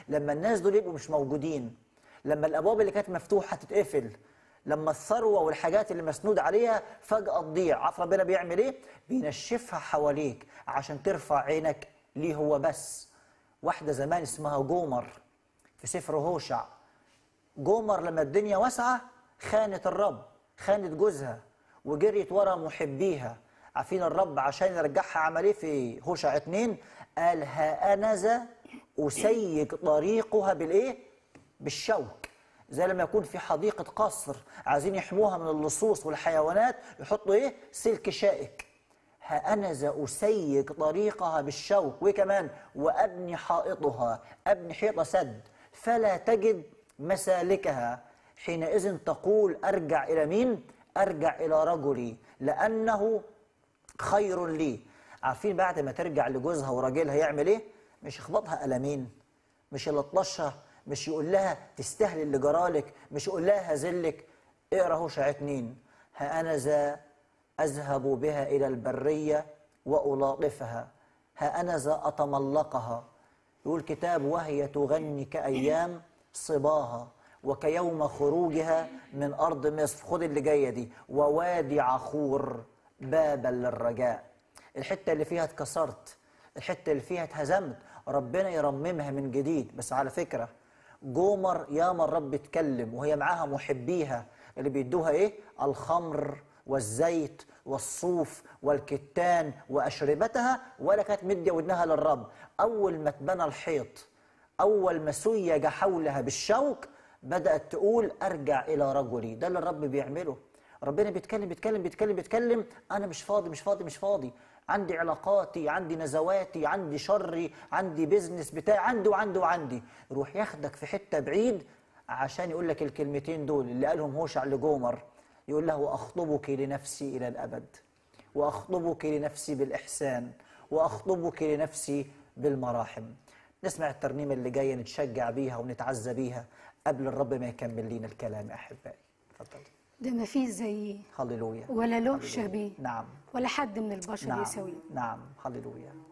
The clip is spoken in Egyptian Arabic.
لما الناس دول يبقوا مش موجودين لما الابواب اللي كانت مفتوحه تتقفل لما الثروه والحاجات اللي مسنود عليها فجاه تضيع عارف ربنا بيعمل ايه بينشفها حواليك عشان ترفع عينك ليه هو بس واحده زمان اسمها جومر في سفر هوشع جومر لما الدنيا واسعه خانت الرب خانت جوزها وجريت ورا محبيها عارفين الرب عشان يرجعها عمل ايه في هوشع اتنين قال ها انا ذا اسيج طريقها بالايه بالشوك زي لما يكون في حديقة قصر عايزين يحموها من اللصوص والحيوانات يحطوا ايه سلك شائك ها أنا ذا أسيج طريقها بالشوك وكمان وأبني حائطها أبني حيطة سد فلا تجد مسالكها حينئذ تقول أرجع إلى مين؟ أرجع إلى رجلي لأنه خير لي عارفين بعد ما ترجع لجوزها وراجلها يعمل إيه؟ مش يخبطها قلمين مش يلطشها مش يقول لها تستاهل اللي جرالك مش يقول لها هزلك اقرا هوشع اتنين ها أنا ذا أذهب بها إلى البرية وألاطفها ها أنا ذا أتملقها يقول كتاب وهي تغني كأيام صباها وكيوم خروجها من أرض مصر خد اللي جاية دي ووادي عخور بابا للرجاء الحتة اللي فيها اتكسرت الحتة اللي فيها اتهزمت ربنا يرممها من جديد بس على فكرة جومر ياما الرب اتكلم وهي معاها محبيها اللي بيدوها ايه الخمر والزيت والصوف والكتان وأشربتها ولا كانت مدية ودنها للرب أول ما اتبنى الحيط أول ما سيج حولها بالشوك بدأت تقول أرجع إلى رجلي ده اللي الرب بيعمله ربنا بيتكلم بيتكلم بيتكلم بيتكلم أنا مش فاضي مش فاضي مش فاضي عندي علاقاتي عندي نزواتي عندي شري عندي بيزنس بتاعي عندي وعندي وعندي يروح ياخدك في حتة بعيد عشان يقول لك الكلمتين دول اللي قالهم هوشع لجومر يقول له أخطبك لنفسي إلى الأبد وأخطبك لنفسي بالإحسان وأخطبك لنفسي بالمراحم نسمع الترنيمة اللي جاية نتشجع بيها ونتعزى بيها قبل الرب ما يكمل لينا الكلام يا أحبائي اتفضل ده ما فيش زيه هللويا ولا له هللويا. شبيه نعم ولا حد من البشر نعم يساويه نعم هللويا